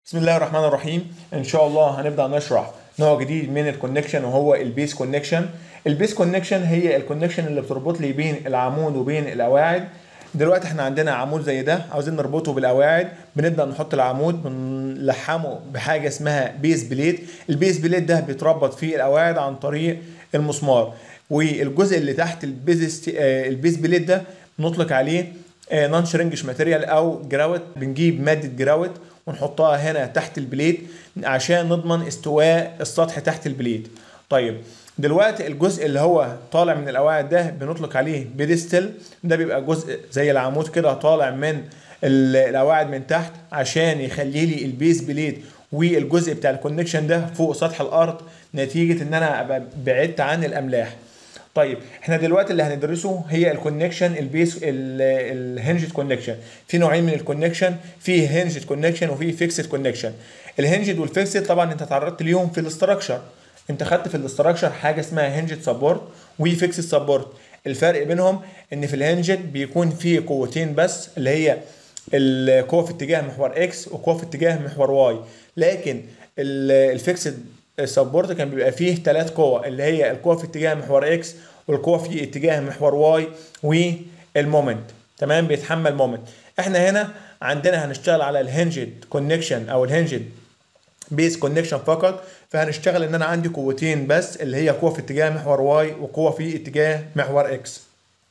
بسم الله الرحمن الرحيم ان شاء الله هنبدا نشرح نوع جديد من الكونكشن وهو البيس كونكشن البيس كونكشن هي الكونكشن اللي بتربط لي بين العمود وبين القواعد دلوقتي احنا عندنا عمود زي ده عاوزين نربطه بالقواعد بنبدا نحط العمود بنلحمه بحاجه اسمها بيس بليت البيس بليت ده بيتربط فيه القواعد عن طريق المسمار والجزء اللي تحت البيز البيس بليت ده بنطلق عليه نون شرينجش ماتيريال او جراوت بنجيب ماده جراوت ونحطها هنا تحت البليت عشان نضمن استواء السطح تحت البليت طيب دلوقتي الجزء اللي هو طالع من القواعد ده بنطلق عليه بيدستل ده بيبقى جزء زي العمود كده طالع من القواعد من تحت عشان يخلي لي البيس بليت والجزء بتاع الكونكشن ده فوق سطح الارض نتيجه ان انا ابقى بعدت عن الاملاح طيب احنا دلوقتي اللي هندرسه هي الكونكشن البيس الهنجد كونكشن في نوعين من الكونكشن في هنجد كونكشن وفي فيكسد كونكشن الهنجد والفيكسد طبعا انت تعرضت ليهم في الاستراكشر انت خدت في الاستراكشر حاجه اسمها هنجد سبورت وفيكسد سبورت الفرق بينهم ان في الهنجد بيكون في قوتين بس اللي هي القوه في اتجاه محور اكس وقوه في اتجاه محور واي لكن الفيكسد السبورت كان بيبقى فيه ثلاث قوى اللي هي القوه في اتجاه محور اكس والقوه في اتجاه محور واي والمومنت تمام بيتحمل مومنت احنا هنا عندنا هنشتغل على الهنجد كونكشن او الهنجد بيس كونكشن فقط فهنشتغل ان انا عندي قوتين بس اللي هي قوه في اتجاه محور واي وقوه في اتجاه محور اكس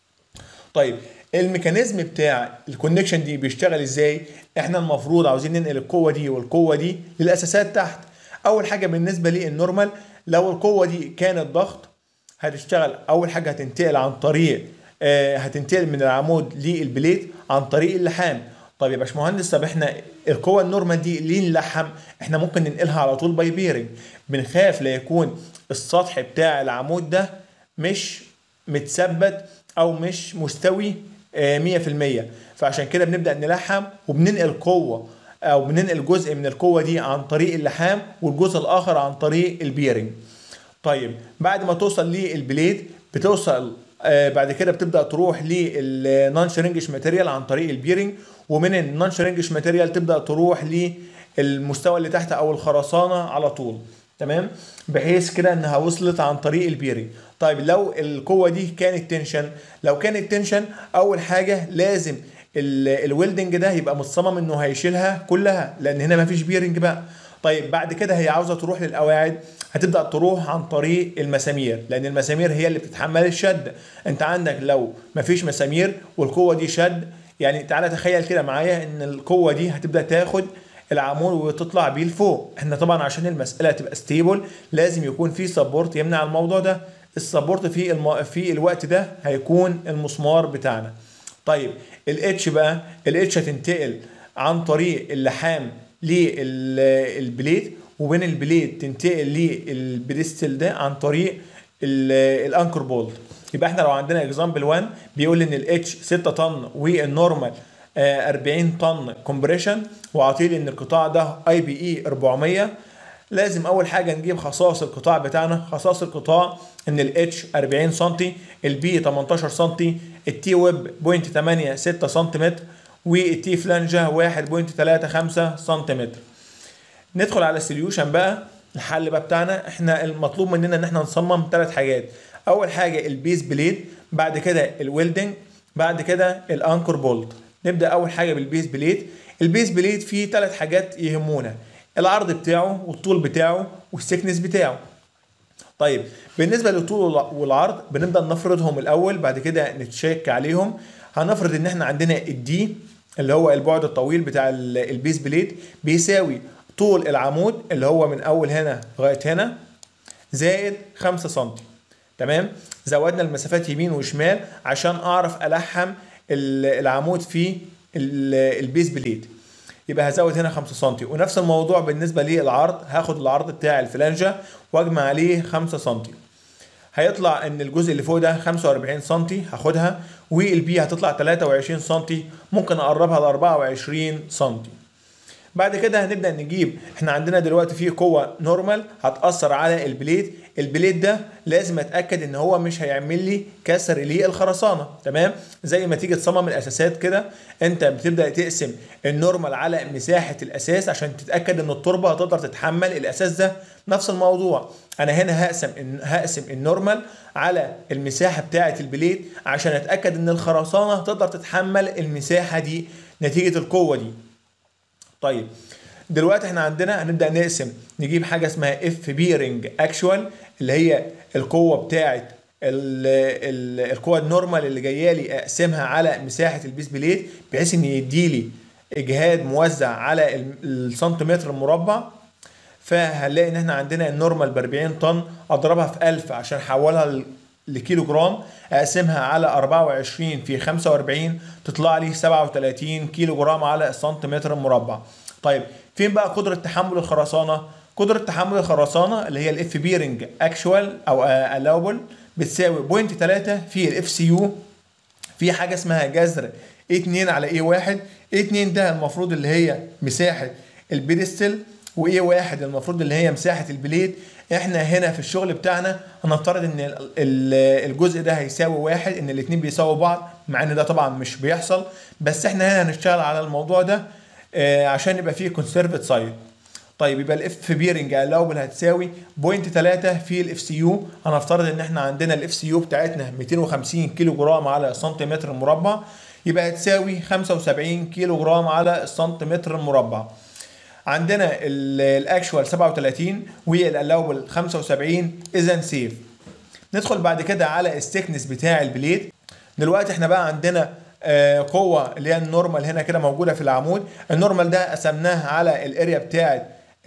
طيب الميكانيزم بتاع الكونكشن دي بيشتغل ازاي احنا المفروض عاوزين ننقل القوه دي والقوه دي للاساسات تحت اول حاجه بالنسبه لي النورمال لو القوه دي كانت ضغط هتشتغل اول حاجه هتنتقل عن طريق آه هتنتقل من العمود للبليت عن طريق اللحام طيب يا باشمهندس طب احنا القوه النورمال دي ليه نلحم احنا ممكن ننقلها على طول باي بيرنج بنخاف لا يكون السطح بتاع العمود ده مش متثبت او مش مستوي آه 100% فعشان كده بنبدا نلحم وبننقل قوه او بننقل جزء من القوه دي عن طريق اللحام والجزء الاخر عن طريق البيرنج طيب بعد ما توصل للبليد بتوصل آه بعد كده بتبدا تروح للنون شرينجش ماتيريال عن طريق البيرنج ومن النون شرينجش ماتيريال تبدا تروح للمستوى اللي تحت او الخرسانه على طول تمام بحيث كده انها وصلت عن طريق البيرنج طيب لو القوه دي كانت تنشن لو كانت تنشن اول حاجه لازم الويلدنج ده يبقى متصمم انه هيشيلها كلها لان هنا مفيش بيرنج بقى طيب بعد كده هي عاوزه تروح للقواعد هتبدا تروح عن طريق المسامير لان المسامير هي اللي بتتحمل الشد انت عندك لو مفيش مسامير والقوه دي شد يعني تعالى تخيل كده معايا ان القوه دي هتبدا تاخد العمود وتطلع بيه لفوق احنا طبعا عشان المساله تبقى ستيبل لازم يكون في سبورت يمنع الموضوع ده السبورت في الم... في الوقت ده هيكون المسمار بتاعنا طيب الاتش بقى الاتش هتنتقل عن طريق اللحام للبليت وبين البليت تنتقل للبريستل ده عن طريق الانكر بولت يبقى احنا لو عندنا اكزامبل 1 بيقول ان الاتش 6 طن والنورمال 40 طن كومبريشن وعاطيلي ان القطاع ده اي بي اي 400 لازم اول حاجه نجيب خصائص القطاع بتاعنا خصائص القطاع ان الاتش 40 سم البي 18 سم التي ويب 0.8 6 سم والتي فلانجه 1.35 سم ندخل على السوليوشن بقى الحل بقى بتاعنا احنا المطلوب مننا ان احنا نصمم ثلاث حاجات اول حاجه البيس بليد بعد كده الويلدنج بعد كده الانكر بولت نبدا اول حاجه بالبيس بليد البيس بليد فيه ثلاث حاجات يهمونا العرض بتاعه والطول بتاعه والسكنس بتاعه طيب بالنسبه للطول والعرض بنبدا نفرضهم الاول بعد كده نتشيك عليهم هنفرض ان احنا عندنا الدي اللي هو البعد الطويل بتاع البيس بليد بيساوي طول العمود اللي هو من اول هنا لغايه هنا زائد 5 سم تمام زودنا المسافات يمين وشمال عشان اعرف الحم العمود في البيس بليد يبقى هزود هنا 5 سم ونفس الموضوع بالنسبه للعرض هاخد العرض بتاع الفلانجه واجمع عليه 5 سم هيطلع ان الجزء اللي فوق ده 45 سم هاخدها والبي هتطلع 23 سم ممكن اقربها ل 24 سم بعد كده هنبدا نجيب احنا عندنا دلوقتي في قوه نورمال هتاثر على البليت البليت ده لازم اتاكد ان هو مش هيعمل لي كسر للخرسانه تمام زي ما تيجي تصمم الاساسات كده انت بتبدا تقسم النورمال على مساحه الاساس عشان تتاكد ان التربه هتقدر تتحمل الاساس ده نفس الموضوع انا هنا هقسم هقسم النورمال على المساحه بتاعه البليت عشان اتاكد ان الخرسانه تقدر تتحمل المساحه دي نتيجه القوه دي طيب دلوقتي احنا عندنا هنبدا نقسم نجيب حاجه اسمها اف بيرنج اكشوال اللي هي القوه بتاعه القوه النورمال اللي جايه لي اقسمها على مساحه البيس بليت بحيث ان يدي لي اجهاد موزع على السنتيمتر المربع فهنلاقي ان احنا عندنا النورمال ب 40 طن اضربها في 1000 عشان احولها لكيلو جرام اقسمها على 24 في 45 تطلع لي 37 كيلو جرام على السنتيمتر المربع طيب فين بقى قدره تحمل الخرسانه قدره تحمل الخرسانه اللي هي الاف بيرنج اكشوال او الاوبل بتساوي 0.3 في الاف سي يو في حاجه اسمها جذر A2 على A1 A2 ده المفروض اللي هي مساحه البيدستل وايه واحد المفروض اللي هي مساحه البليد احنا هنا في الشغل بتاعنا هنفترض ان الجزء ده هيساوي واحد ان الاثنين بيساووا بعض مع ان ده طبعا مش بيحصل بس احنا هنا هنشتغل على الموضوع ده عشان يبقى فيه كونسرفت سايد طيب يبقى الاف بيرنج الاوبل هتساوي بوينت 3 في الاف سي يو هنفترض ان احنا عندنا الاف سي يو بتاعتنا 250 كيلو جرام على سنتيمتر مربع يبقى هتساوي 75 كيلو جرام على السنتيمتر المربع عندنا الاكشوال 37 والالاوبل 75 اذا سيف ندخل بعد كده على السكنس بتاع البليد دلوقتي احنا بقى عندنا آه قوه اللي هي النورمال هنا كده موجوده في العمود النورمال ده قسمناها على الاريا بتاعه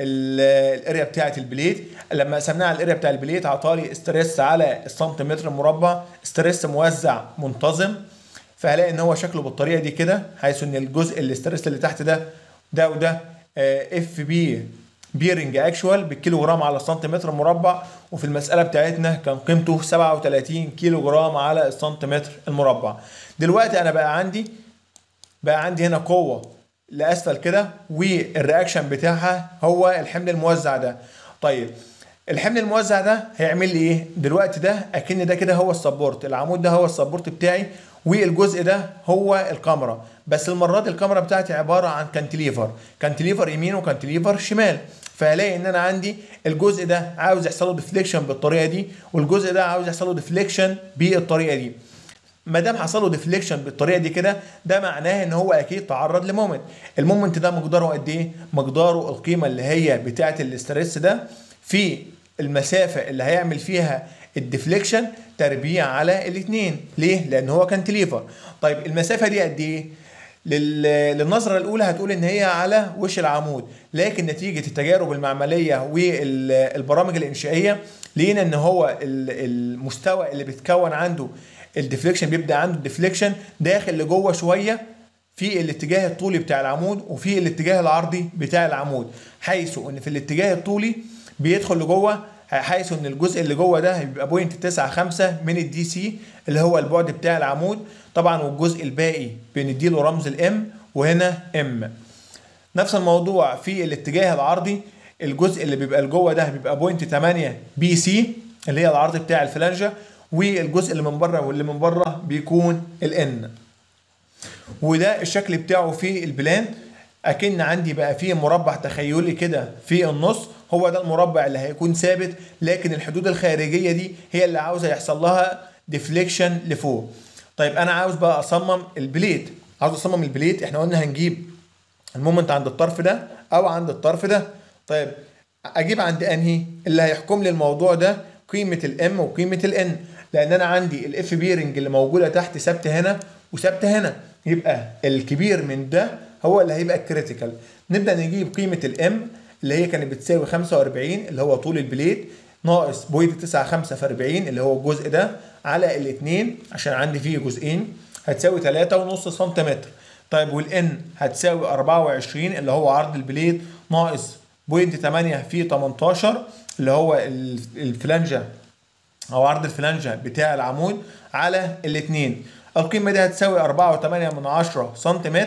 الاريا بتاعه البليت لما قسمناها على الاريا بتاع البليت عطالي ستريس على السنتيمتر المربع ستريس موزع منتظم فهلاقي ان هو شكله بالطريقه دي كده حيث ان الجزء الاستريس اللي تحت ده ده وده اف بي بيرنج اكشوال بالكيلو جرام على السنتيمتر مربع وفي المساله بتاعتنا كان قيمته 37 كيلو جرام على السنتيمتر المربع دلوقتي انا بقى عندي بقى عندي هنا قوه لاسفل كده والرياكشن بتاعها هو الحمل الموزع ده طيب الحمل الموزع ده هيعمل لي ايه دلوقتي ده اكن ده كده هو السبورت العمود ده هو السبورت بتاعي والجزء ده هو الكاميرا بس المره دي الكاميرا بتاعتي عباره عن كانتليفر كانتليفر يمين وكانتليفر شمال فهلاقي ان انا عندي الجزء ده عاوز يحصل له ديفليكشن بالطريقه دي والجزء ده عاوز يحصل له ديفليكشن بالطريقه دي ما دام حصل له ديفليكشن بالطريقه دي كده ده معناه ان هو اكيد تعرض لمومنت المومنت ده مقداره قد ايه مقداره القيمه اللي هي بتاعه الاسترس ده في المسافه اللي هيعمل فيها الديفليكشن تربيع على الاثنين ليه لان هو كانتليفر طيب المسافه دي قد ايه للنظره الاولى هتقول ان هي على وش العمود لكن نتيجه التجارب المعمليه والبرامج الانشائيه لقينا ان هو المستوى اللي بيتكون عنده الديفليكشن بيبدا عنده الديفليكشن داخل لجوه شويه في الاتجاه الطولي بتاع العمود وفي الاتجاه العرضي بتاع العمود حيث ان في الاتجاه الطولي بيدخل لجوه حيث ان الجزء اللي جوه ده هيبقى بوينت 95 من الدي سي اللي هو البعد بتاع العمود طبعا والجزء الباقي بنديله رمز الام وهنا ام نفس الموضوع في الاتجاه العرضي الجزء اللي بيبقى لجوه ده بيبقى بوينت 8 بي سي اللي هي العرض بتاع الفلانجه والجزء اللي من بره واللي من بره بيكون الان وده الشكل بتاعه في البلان اكن عندي بقى فيه مربع تخيلي كده في النص هو ده المربع اللي هيكون ثابت لكن الحدود الخارجيه دي هي اللي عاوزه يحصل لها ديفليكشن لفوق طيب انا عاوز بقى اصمم البليت عاوز اصمم البليت احنا قلنا هنجيب المومنت عند الطرف ده او عند الطرف ده طيب اجيب عند انهي اللي هيحكم لي الموضوع ده قيمه الام وقيمه الان لان انا عندي الاف بيرنج اللي موجوده تحت ثابته هنا وثابته هنا يبقى الكبير من ده هو اللي هيبقى الكريتيكال نبدا نجيب قيمه الام اللي هي كانت بتساوي 45 اللي هو طول البليت ناقص بوينت 95 في 40 اللي هو الجزء ده على الاثنين عشان عندي فيه جزئين هتساوي 3.5 سنتيمتر طيب والان هتساوي 24 اللي هو عرض البليت ناقص بوينت 8 في 18 اللي هو الفلانجه او عرض الفلانجه بتاع العمود على الاثنين القيمه دي هتساوي 4.8 من 10 سنتيمتر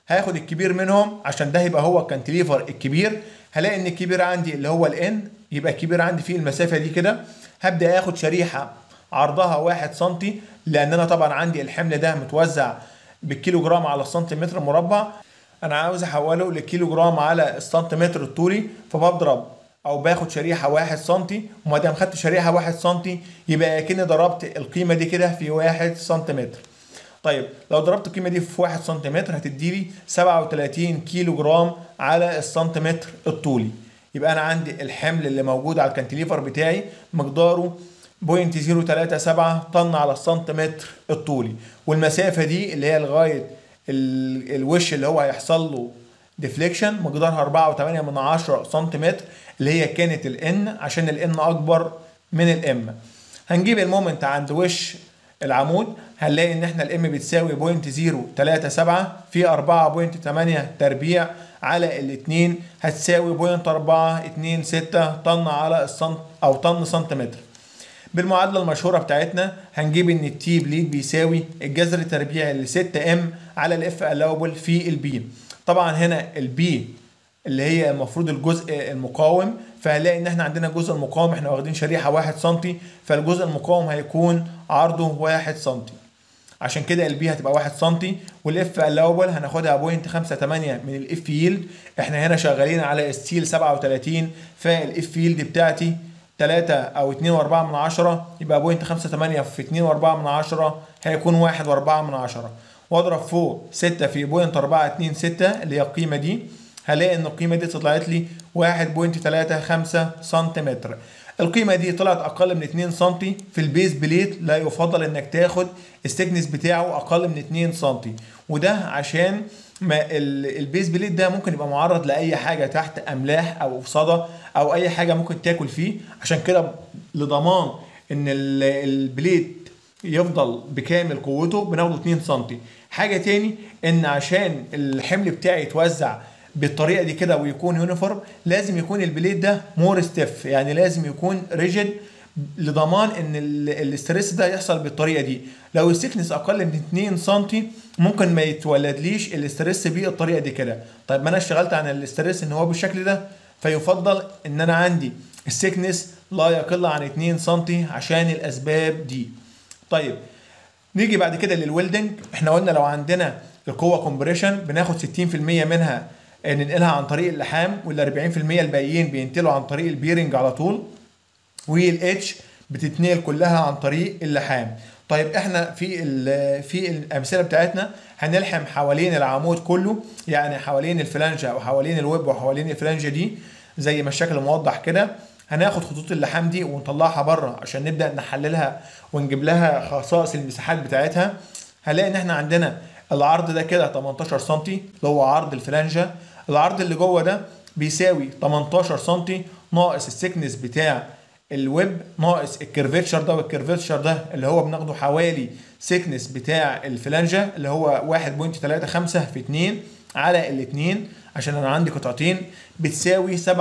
هاخد الكبير منهم عشان ده يبقى هو الكانتليفر الكبير هلاقي ان الكبير عندي اللي هو الان يبقى الكبير عندي فيه المسافه دي كده هبدا اخد شريحه عرضها 1 سم لان انا طبعا عندي الحمل ده متوزع بالكيلو جرام على السنتيمتر مربع انا عاوز احوله لكيلو جرام على السنتيمتر الطولي فبضرب او باخد شريحه 1 سم وما دام خدت شريحه 1 سم يبقى اكني ضربت القيمه دي كده في 1 سنتيمتر طيب لو ضربت القيمه دي في 1 سنتيمتر هتدي لي 37 كيلو جرام على السنتيمتر الطولي يبقى انا عندي الحمل اللي موجود على الكانتليفر بتاعي مقداره 0.037 طن على السنتيمتر الطولي والمسافه دي اللي هي لغايه الوش اللي هو هيحصل له ديفليكشن مقدارها 4.8 من 10 سنتيمتر اللي هي كانت الان عشان الان اكبر من الام هنجيب المومنت عند وش العمود هنلاقي ان احنا الام بتساوي 0.037 في 4.8 تربيع على الاثنين هتساوي 0.426 طن على السنت او طن سنتيمتر بالمعادلة المشهورة بتاعتنا هنجيب ان التي بليد بيساوي الجذر التربيعي ل 6 ام على الاف الاوبل في البي طبعا هنا البي اللي هي المفروض الجزء المقاوم فهنلاقي ان احنا عندنا الجزء المقاوم احنا واخدين شريحه 1 سم فالجزء المقاوم هيكون عرضه 1 سم عشان كده البي هتبقى 1 سم والاف الاول هناخدها 0.58 من الاف ييلد احنا هنا شغالين على ستيل 37 فالاف ييلد بتاعتي 3 او 2.4 من 10 يبقى 0.58 في 2.4 من 10 هيكون 1.4 من 10 واضرب فوق 6 في 0.426 اللي هي القيمه دي هلاقي ان القيمه دي طلعت لي 1.35 سنتيمتر القيمه دي طلعت اقل من 2 سم في البيز بليت لا يفضل انك تاخد السكنس بتاعه اقل من 2 سم وده عشان ما البيز بليت ده ممكن يبقى معرض لاي حاجه تحت املاح او صدى او اي حاجه ممكن تاكل فيه عشان كده لضمان ان البليت يفضل بكامل قوته بناخده 2 سم حاجه تاني ان عشان الحمل بتاعي يتوزع بالطريقه دي كده ويكون يونيفورم لازم يكون البليد ده مور ستيف يعني لازم يكون ريجيد لضمان ان الاسترس ده يحصل بالطريقه دي لو السكنس اقل من 2 سم ممكن ما يتولدليش الاسترس بالطريقه دي كده طيب ما انا اشتغلت عن الاسترس ان هو بالشكل ده فيفضل ان انا عندي السكنس لا يقل عن 2 سم عشان الاسباب دي طيب نيجي بعد كده للويلدنج احنا قلنا لو عندنا القوه كومبريشن بناخد 60% منها ننقلها عن طريق اللحام وال 40% الباقيين بينتقلوا عن طريق البيرنج على طول والاتش بتتنقل كلها عن طريق اللحام طيب احنا في في الامثله بتاعتنا هنلحم حوالين العمود كله يعني حوالين الفلانجه وحوالين الويب وحوالين الفلانجه دي زي ما الشكل موضح كده هناخد خطوط اللحام دي ونطلعها بره عشان نبدا نحللها ونجيب لها خصائص المساحات بتاعتها هنلاقي ان احنا عندنا العرض ده كده 18 سم اللي هو عرض الفلانجه العرض اللي جوه ده بيساوي 18 سم ناقص السكنس بتاع الويب ناقص الكيرفيتشر ده والكيرفيتشر ده اللي هو بناخده حوالي سكنس بتاع الفلانجه اللي هو 1.35 في 2 على الاثنين عشان انا عندي قطعتين بتساوي 7.22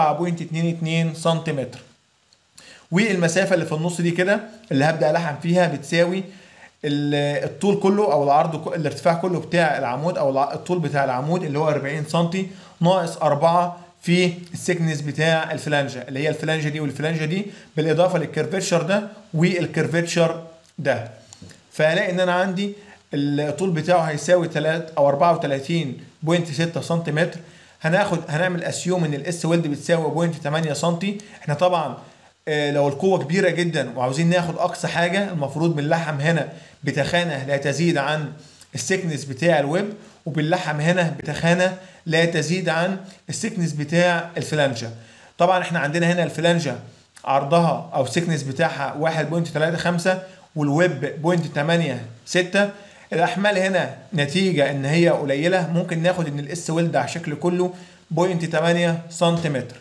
سنتيمتر والمسافه اللي في النص دي كده اللي هبدا الحم فيها بتساوي الطول كله او العرض الارتفاع كله بتاع العمود او الطول بتاع العمود اللي هو 40 سم ناقص 4 في السكنس بتاع الفلانجه اللي هي الفلانجه دي والفلانجه دي بالاضافه للكيرفيتشر ده والكيرفيتشر ده فهلاقي ان انا عندي الطول بتاعه هيساوي 3 او 34.6 سنتيمتر هناخد هنعمل اسيوم ان الاس ويلد بتساوي 0.8 سم احنا طبعا لو القوه كبيره جدا وعاوزين ناخد اقصى حاجه المفروض بنلحم هنا بتخانه لا تزيد عن السكنس بتاع الويب وبنلحم هنا بتخانه لا تزيد عن السكنس بتاع الفلانجه طبعا احنا عندنا هنا الفلانجه عرضها او السكنس بتاعها 1.35 والويب 0.86 الاحمال هنا نتيجه ان هي قليله ممكن ناخد ان الاس ويلد على شكل كله 0.8 سنتيمتر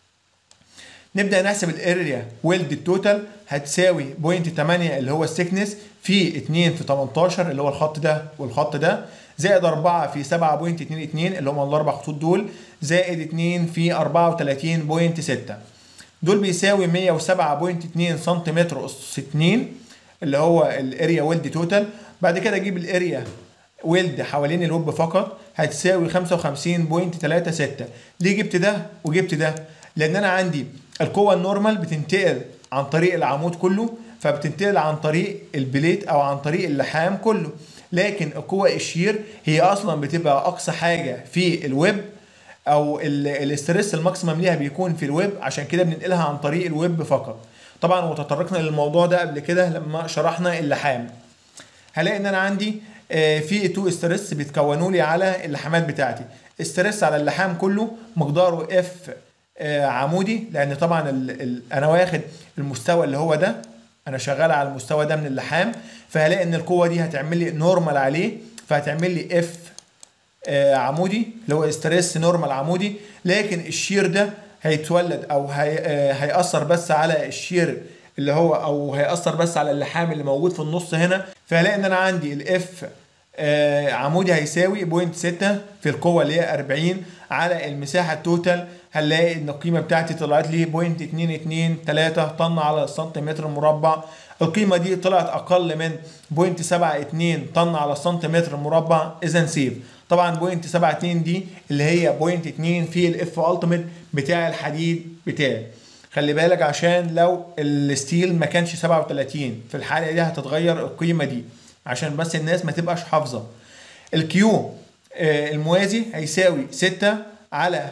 نبدا نحسب الاريا ويلد التوتال هتساوي 0.8 اللي هو السكنس في 2 في 18 اللي هو الخط ده والخط ده زائد 4 في 7.22 اللي هم الاربع خطوط دول زائد 2 في 34.6 دول بيساوي 107.2 سنتيمتر اس 2 اللي هو الاريا ويلد توتال بعد كده اجيب الاريا ويلد حوالين الويب فقط هتساوي 55.36 ليه جبت ده وجبت ده لان انا عندي القوه النورمال بتنتقل عن طريق العمود كله فبتنتقل عن طريق البليت او عن طريق اللحام كله لكن القوه الشير هي اصلا بتبقى اقصى حاجه في الويب او الاسترس الماكسيمم ليها بيكون في الويب عشان كده بننقلها عن طريق الويب فقط طبعا وتطرقنا للموضوع ده قبل كده لما شرحنا اللحام هلاقي ان انا عندي في تو استرس بيتكونوا لي على اللحامات بتاعتي استرس على اللحام كله مقداره اف عمودي لان طبعا ال ال انا واخد المستوى اللي هو ده انا شغال على المستوى ده من اللحام فهلاقي ان القوه دي هتعمل لي نورمال عليه فهتعمل لي اف عمودي اللي هو ستريس نورمال عمودي لكن الشير ده هيتولد او هي هيأثر بس على الشير اللي هو او هيأثر بس على اللحام اللي موجود في النص هنا فهلاقي ان انا عندي الاف عمودي هيساوي بوينت 6 في القوه اللي هي 40 على المساحه التوتال هنلاقي ان القيمه بتاعتي طلعت لي بوينت 223 طن على السنتيمتر مربع القيمه دي طلعت اقل من بوينت 72 طن على السنتيمتر مربع اذا سيف طبعا بوينت 72 دي اللي هي بوينت 2 في الاف التيميت بتاع الحديد بتاعي خلي بالك عشان لو الستيل ما كانش 37 في الحاله دي هتتغير القيمه دي عشان بس الناس ما تبقاش حافظه الكيو الموازي هيساوي 6 على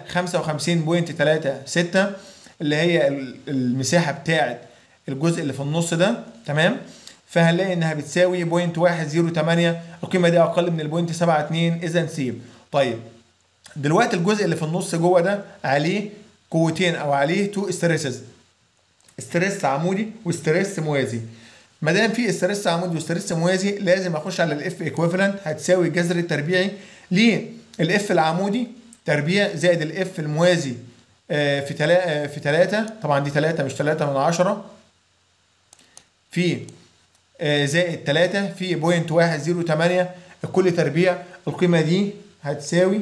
55.36 اللي هي المساحه بتاعه الجزء اللي في النص ده تمام فهنلاقي انها بتساوي 0.108 القيمه دي اقل من البوينت 72 اذا سيب طيب دلوقتي الجزء اللي في النص جوه ده عليه قوتين او عليه تو ستريسز ستريس عمودي وستريس موازي ما دام في ستريس عمودي وستريس موازي لازم اخش على الاف ايكويفالنت هتساوي الجذر التربيعي للاف العمودي تربيع زائد الاف الموازي في تلا في 3 طبعا دي 3 مش 3 من 10 في زائد 3 في بوينت 108 الكل تربيع القيمه دي هتساوي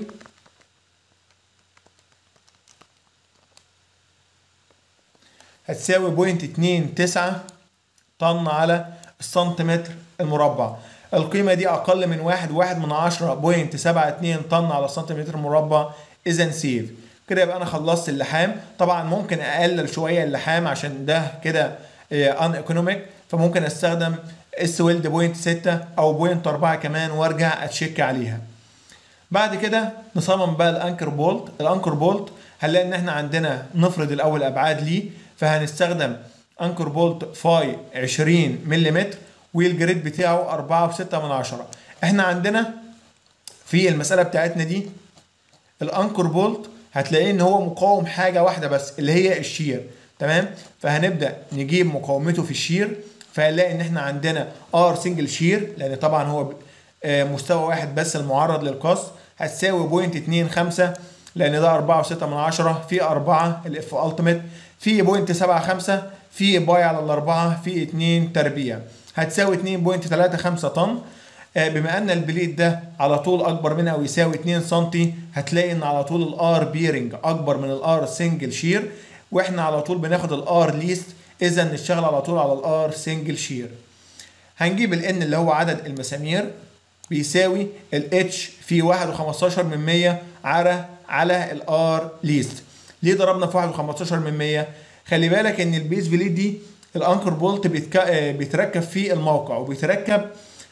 هتساوي بوينت 29 طن على السنتيمتر المربع القيمة دي أقل من واحد واحد من عشرة بوينت سبعة اتنين طن على السنتيمتر مربع إذا سيف كده يبقى أنا خلصت اللحام طبعا ممكن أقلل شوية اللحام عشان ده كده ان ايكونوميك فممكن استخدم اس ويلد بوينت 6 او بوينت 4 كمان وارجع اتشيك عليها بعد كده نصمم بقى الانكر بولت الانكر بولت هنلاقي ان احنا عندنا نفرض الاول ابعاد ليه فهنستخدم انكر بولت فاي 20 ملم والجريد بتاعه 4 و6 من عشرة احنا عندنا في المسألة بتاعتنا دي الانكر بولت هتلاقيه ان هو مقاوم حاجة واحدة بس اللي هي الشير تمام فهنبدأ نجيب مقاومته في الشير فهنلاقي ان احنا عندنا ار سنجل شير لان طبعا هو مستوى واحد بس المعرض للقص هتساوي بوينت 2 5 لان ده 4 و6 من عشرة في 4 الاف التيميت في بوينت 7 5 في باي على الأربعة في 2 تربيع هتساوي 2.35 طن بما ان البليد ده على طول اكبر من او يساوي 2 سم هتلاقي ان على طول الار بيرنج اكبر من الار سنجل شير واحنا على طول بناخد الار ليست اذا نشتغل على طول على الار سنجل شير هنجيب الان اللي هو عدد المسامير بيساوي الاتش في 1.15 من 100 على على الار ليست ليه ضربنا في 1.15 من 100 خلي بالك ان البيز بليد دي الانكر بولت بيتك... بيتركب في الموقع وبيتركب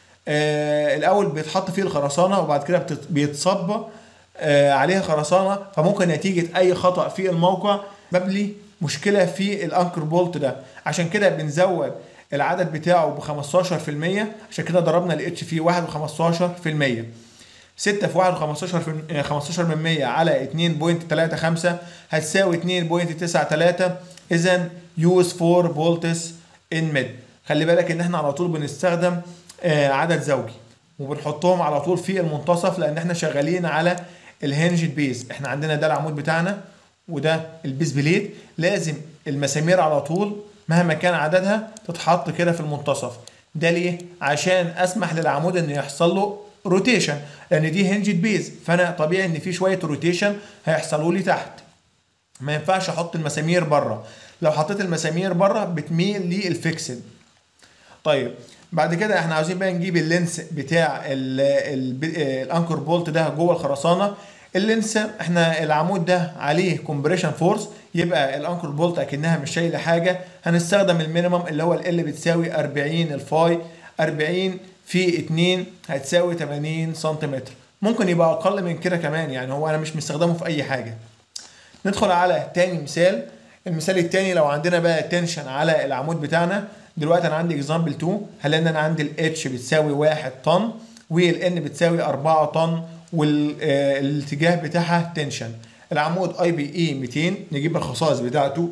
آه الاول بيتحط فيه الخرسانه وبعد كده بتت... بيتصب آه عليها خرسانه فممكن نتيجه اي خطا في الموقع ببلي مشكله في الانكر بولت ده عشان كده بنزود العدد بتاعه ب 15% عشان كده ضربنا الاتش فيه 1 و 15% 6 في 1 15 في 15 من 100 على 2.35 هتساوي 2.93 اذا يوز فور بولتس ان ميد خلي بالك ان احنا على طول بنستخدم آه عدد زوجي وبنحطهم على طول في المنتصف لان احنا شغالين على الهنجد بيز احنا عندنا ده العمود بتاعنا وده البيز بليد لازم المسامير على طول مهما كان عددها تتحط كده في المنتصف ده ليه عشان اسمح للعمود انه يحصل له روتيشن لان دي هنجد بيز فانا طبيعي ان في شويه روتيشن هيحصلوا لي تحت ما ينفعش احط المسامير بره لو حطيت المسامير بره بتميل للفيكسد طيب بعد كده احنا عاوزين بقى نجيب اللينس بتاع ال ال الانكر بولت ده جوه الخرسانه اللينس احنا العمود ده عليه كومبريشن فورس يبقى الانكر بولت اكنها مش شايله حاجه هنستخدم المينيمم اللي هو ال بتساوي 40 الفاي 40 في 2 هتساوي 80 سنتيمتر ممكن يبقى اقل من كده كمان يعني هو انا مش مستخدمه في اي حاجه ندخل على تاني مثال المثال التاني لو عندنا بقى تنشن على العمود بتاعنا دلوقتي انا عندي اكزامبل 2 هلاقي ان انا عندي الاتش بتساوي 1 طن والان بتساوي 4 طن والاتجاه بتاعها تنشن العمود اي بي اي 200 نجيب الخصائص بتاعته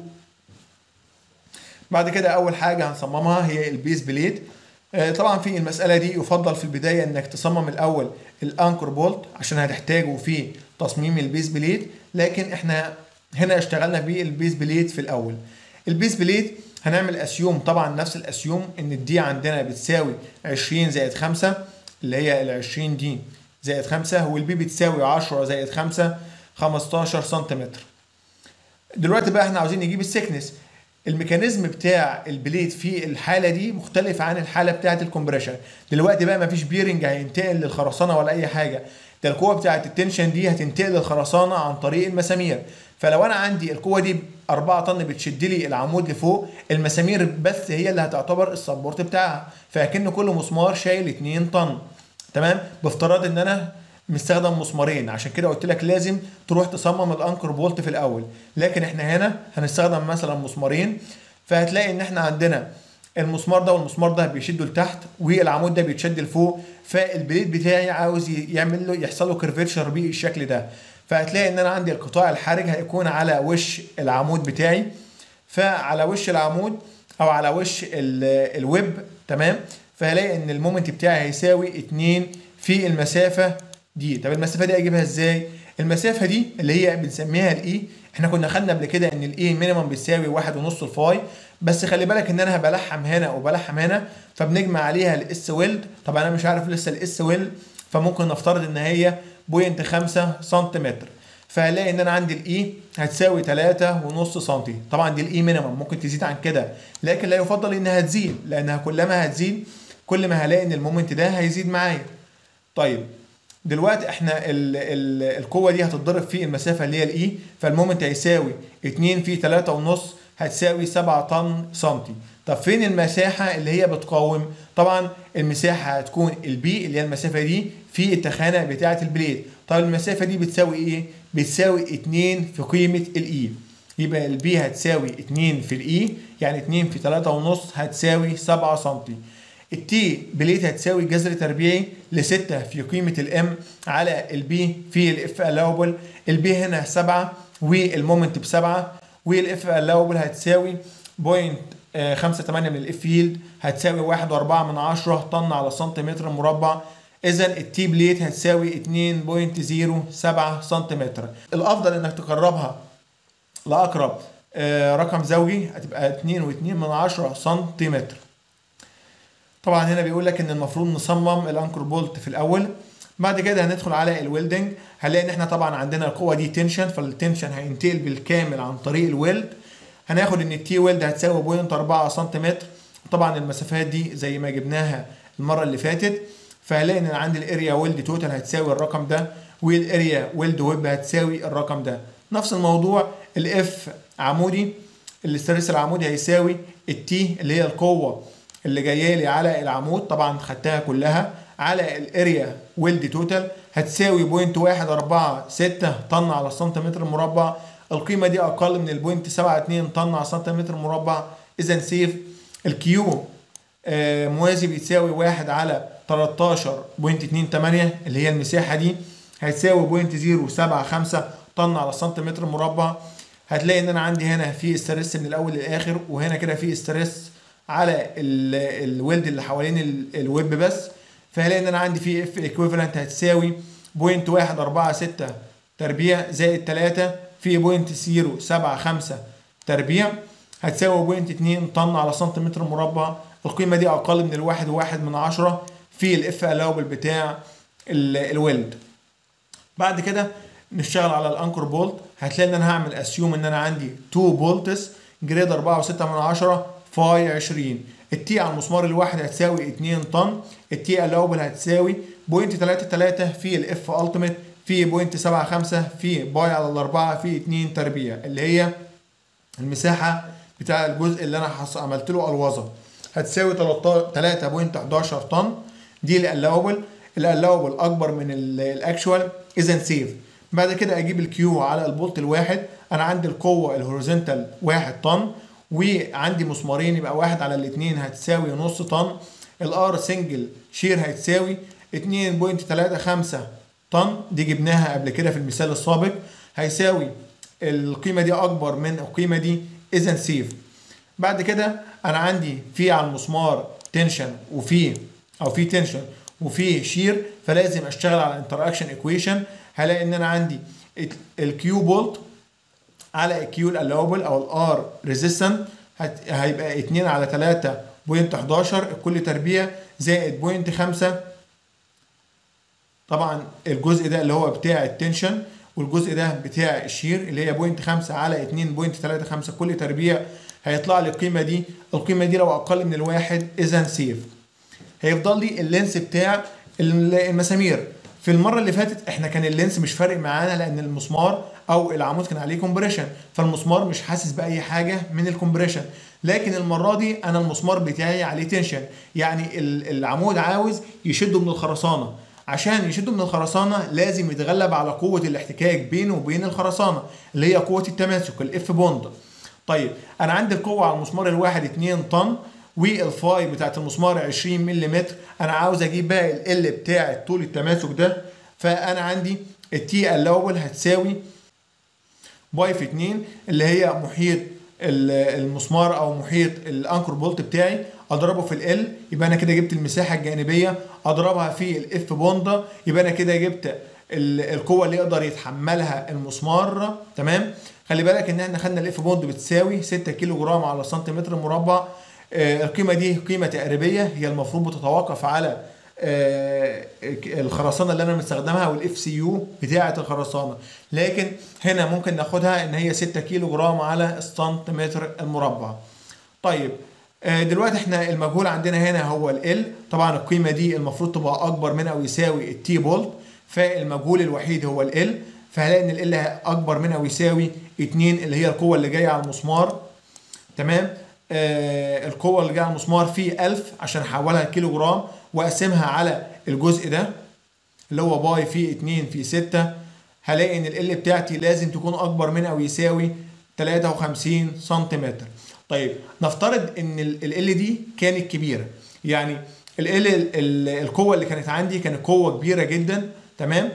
بعد كده اول حاجه هنصممها هي البيس بليت طبعا في المساله دي يفضل في البدايه انك تصمم الاول الانكر بولت عشان هتحتاجه في تصميم البيس بليت لكن احنا هنا اشتغلنا بالبيس بليت في الاول البيس بليت هنعمل اسيوم طبعا نفس الاسيوم ان الدي عندنا بتساوي 20 زائد 5 اللي هي ال 20 دي زائد 5 والبي بتساوي 10 زائد 5 15 سنتيمتر دلوقتي بقى احنا عاوزين نجيب السكنس الميكانيزم بتاع البليت في الحاله دي مختلف عن الحاله بتاعه الكومبريشن دلوقتي بقى مفيش بيرنج هينتقل للخرسانه ولا اي حاجه ده القوه بتاعه التنشن دي هتنتقل للخرسانه عن طريق المسامير فلو انا عندي القوه دي 4 طن بتشد لي العمود لفوق المسامير بس هي اللي هتعتبر السبورت بتاعها فاكن كل مسمار شايل 2 طن تمام بافتراض ان انا مستخدم مسمارين عشان كده قلت لك لازم تروح تصمم الانكر بولت في الاول لكن احنا هنا هنستخدم مثلا مسمارين فهتلاقي ان احنا عندنا المسمار ده والمسمار ده بيشدوا لتحت والعمود ده بيتشد لفوق فالبليد بتاعي عاوز يعمل له يحصل له كيرفيتشر بالشكل ده فهتلاقي ان انا عندي القطاع الحرج هيكون على وش العمود بتاعي فعلى وش العمود او على وش الويب تمام فهلاقي ان المومنت بتاعي هيساوي 2 في المسافه دي طب المسافه دي اجيبها ازاي المسافه دي اللي هي بنسميها الاي احنا كنا خدنا قبل كده ان الاي مينيمم بتساوي واحد ونص الفاي بس خلي بالك ان انا بلحم هنا وبلحم هنا فبنجمع عليها الاس ويلد طبعا انا مش عارف لسه الاس ويلد فممكن نفترض ان هي بوينت 5 سنتيمتر فهلاقي ان انا عندي الاي هتساوي 3 ونص سنتي طبعا دي الاي مينيمم ممكن تزيد عن كده لكن لا يفضل انها تزيد لانها كلما هتزيد كل ما هلاقي ان المومنت ده هيزيد معايا طيب دلوقتي احنا ال ال القوه دي هتتضرب في المسافه اللي هي الاي فالمومنت هيساوي 2 في 3 ونص هتساوي 7 طن سنتي طب فين المساحه اللي هي بتقاوم طبعا المساحه هتكون البي اللي هي المسافه دي في التخانه بتاعه البليد طب المسافه دي بتساوي ايه بتساوي 2 في قيمه الاي يبقى البي هتساوي 2 في الاي يعني 2 في 3 ونص هتساوي 7 سنتي التي بليت هتساوي جذر تربيعي ل 6 في قيمة الام على البي في الاف الاوبل البي هنا 7 والمومنت ب 7 والاف الاوبل هتساوي بوينت 5 8 من الاف يلد هتساوي 1 و4 من 10 طن على سنتيمتر مربع اذا التي بليت هتساوي 2.07 سنتيمتر الافضل انك تقربها لاقرب رقم زوجي هتبقى 2.2 من 10 سنتيمتر طبعا هنا بيقول لك ان المفروض نصمم الانكر بولت في الاول بعد كده هندخل على الويلدنج هنلاقي ان احنا طبعا عندنا القوه دي تنشن فالتنشن هينتقل بالكامل عن طريق الويلد هناخد ان التي ويلد هتساوي بوينت 4 سنتيمتر طبعا المسافات دي زي ما جبناها المره اللي فاتت فهلاقي ان انا عندي الاريا ويلد توتال هتساوي الرقم ده والاريا ويلد ويب هتساوي الرقم ده نفس الموضوع الاف عمودي الاسترس العمودي هيساوي التي اللي هي القوه اللي جايه لي على العمود طبعا خدتها كلها على الاريا ويلد توتال هتساوي بوينت واحد أربعة ستة طن على السنتيمتر مربع القيمة دي أقل من البوينت سبعة اتنين طن على السنتيمتر مربع إذا سيف الكيو آه موازي بيتساوي واحد على 13.28 اللي هي المساحة دي هتساوي بوينت زيرو سبعة خمسة طن على السنتيمتر مربع هتلاقي ان انا عندي هنا في استرس من الاول للاخر وهنا كده في استرس على الويلد اللي حوالين الويب بس فهلاقي ان انا عندي في اف ايكويفالنت هتساوي بوينت واحد أربعة ستة تربيع زائد تلاتة في بوينت زيرو سبعة خمسة تربيع هتساوي بوينت اتنين طن على سنتيمتر مربع القيمة دي أقل من الواحد وواحد من عشرة في الاف الاوبل بتاع الويلد بعد كده نشتغل على الانكر بولت هتلاقي ان انا هعمل اسيوم ان انا عندي 2 بولتس جريد 4 و6 من عشرة فاي 20 التي على المسمار الواحد هتساوي 2 طن التي الاوبل هتساوي بوينت 33 في الاف التيميت في بوينت 75 في باي على الاربعه في 2 تربيع اللي هي المساحه بتاع الجزء اللي انا حص... عملت له الوظه هتساوي 3.11 طن دي الالاوبل الالاوبل اكبر من الاكشوال اذا سيف بعد كده اجيب الكيو على البولت الواحد انا عندي القوه الهوريزونتال 1 طن وعندي مسمارين يبقى واحد على الاثنين هتساوي نص طن الار سنجل شير هتساوي 2.35 طن دي جبناها قبل كده في المثال السابق هيساوي القيمه دي اكبر من القيمه دي اذا سيف بعد كده انا عندي في على المسمار تنشن وفي او في تنشن وفي شير فلازم اشتغل على انتراكشن ايكويشن هلاقي ان انا عندي الكيو بولت على الكيو الالاوبل او الار ريزيستنت هيبقى 2 على 3.11 الكل تربيع زائد بوينت 5 طبعا الجزء ده اللي هو بتاع التنشن والجزء ده بتاع الشير اللي هي بوينت 5 على 2.35 كل تربيع هيطلع لي القيمه دي القيمه دي لو اقل من الواحد اذا سيف هيفضل لي اللينس بتاع المسامير في المره اللي فاتت احنا كان اللينس مش فارق معانا لان المسمار او العمود كان عليه كومبريشن فالمسمار مش حاسس باي حاجه من الكومبريشن لكن المره دي انا المسمار بتاعي عليه تنشن يعني العمود عاوز يشده من الخرسانه عشان يشده من الخرسانه لازم يتغلب على قوه الاحتكاك بينه وبين الخرسانه اللي هي قوه التماسك الاف بوند طيب انا عندي القوه على المسمار الواحد 2 طن والفاي بتاعت المسمار 20 ملم انا عاوز اجيب بقى ال بتاع طول التماسك ده فانا عندي التي الاول هتساوي باي في 2 اللي هي محيط المسمار او محيط الانكر بولت بتاعي اضربه في ال يبقى انا كده جبت المساحه الجانبيه اضربها في الاف بوندا يبقى انا كده جبت القوه اللي يقدر يتحملها المسمار تمام خلي بالك ان احنا خدنا الاف بوند بتساوي 6 كيلو جرام على سنتيمتر مربع آه القيمه دي قيمه تقريبيه هي المفروض بتتوقف على آه الخرسانه اللي انا مستخدمها والاف سي يو بتاعه الخرسانه لكن هنا ممكن ناخدها ان هي 6 كيلو جرام على السنتيمتر المربع طيب آه دلوقتي احنا المجهول عندنا هنا هو ال طبعا القيمه دي المفروض تبقى اكبر من او يساوي التي بولت فالمجهول الوحيد هو ال فهلاقي ان ال اكبر من او يساوي 2 اللي هي القوه اللي جايه على المسمار تمام آه القوه اللي جايه على المسمار في 1000 عشان احولها كيلو جرام واقسمها على الجزء ده اللي هو باي في 2 في 6 هلاقي ان ال بتاعتي لازم تكون اكبر من او يساوي 53 سنتيمتر طيب نفترض ان ال دي كانت كبيره يعني ال القوه اللي كانت عندي كانت قوه كبيره جدا تمام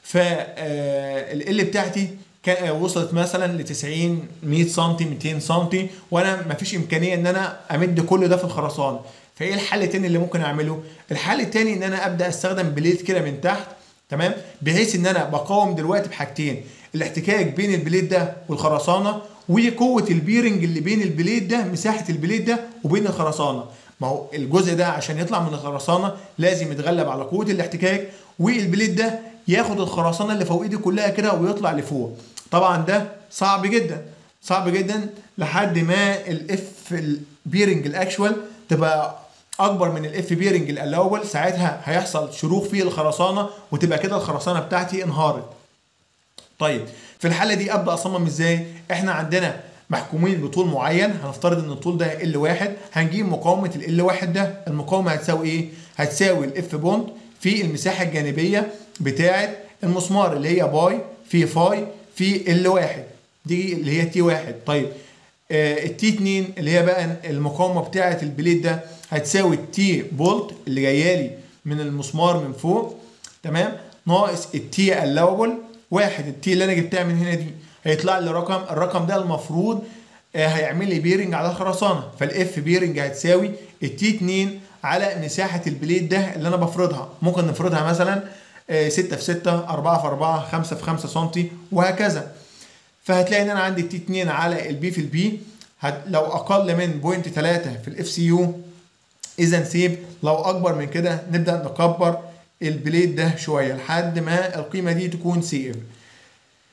فال بتاعتي كان وصلت مثلا ل 90 100 سم 200 سم وانا ما فيش امكانيه ان انا امد كل ده في الخرسانه فايه الحل التاني اللي ممكن اعمله الحل التاني ان انا ابدا استخدم بليد كده من تحت تمام بحيث ان انا بقاوم دلوقتي بحاجتين الاحتكاك بين البليد ده والخرسانه وقوه البيرنج اللي بين البليد ده مساحه البليد ده وبين الخرسانه ما هو الجزء ده عشان يطلع من الخرسانه لازم يتغلب على قوه الاحتكاك والبليد ده ياخد الخرسانه اللي فوق ايدي كلها كده ويطلع لفوق طبعا ده صعب جدا صعب جدا لحد ما الاف البيرنج الاكشوال تبقى اكبر من الاف بيرنج الاول ساعتها هيحصل شروخ في الخرسانه وتبقى كده الخرسانه بتاعتي انهارت طيب في الحاله دي ابدا اصمم ازاي احنا عندنا محكومين بطول معين هنفترض ان الطول ده ال واحد هنجيب مقاومه ال واحد ده المقاومه هتساوي ايه هتساوي الاف بوند في المساحه الجانبيه بتاعه المسمار اللي هي باي في فاي في ال واحد دي اللي هي تي واحد طيب آه التي 2 اللي هي بقى المقاومه بتاعه البليد ده هتساوي التي بولت اللي جايه لي من المسمار من فوق تمام ناقص التي الاوبل واحد التي اللي انا جبتها من هنا دي هيطلع لي رقم الرقم ده المفروض آه هيعمل لي بيرنج على الخرسانه فالاف بيرنج هتساوي التي 2 على مساحه البليد ده اللي انا بفرضها ممكن نفرضها مثلا 6 في 6 4 في 4 5 في 5 سم وهكذا فهتلاقي ان انا عندي تي 2 على البي في البي لو اقل من بوينت 3 في الاف سي يو اذا سيب لو اكبر من كده نبدا نكبر البليد ده شويه لحد ما القيمه دي تكون سي اف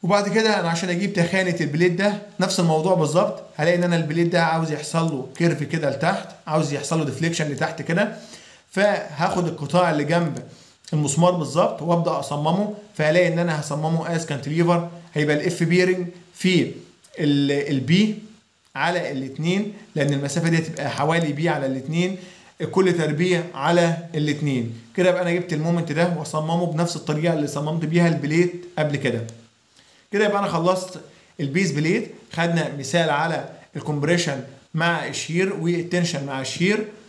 وبعد كده انا عشان اجيب تخانه البليت ده نفس الموضوع بالظبط هلاقي ان انا البليت ده عاوز يحصل له كيرف كده لتحت عاوز يحصل له ديفليكشن لتحت كده فهاخد القطاع اللي جنب المسمار بالظبط وابدا اصممه فهلاقي ان انا هصممه از كانتليفر هيبقى الاف بيرنج في البي على الاثنين لان المسافه دي هتبقى حوالي بي على الاثنين كل تربيع على الاثنين كده يبقى انا جبت المومنت ده واصممه بنفس الطريقه اللي صممت بيها البليت قبل كده كده يبقى انا خلصت البيز بليت خدنا مثال على الكومبريشن مع الشير والتنشن مع الشير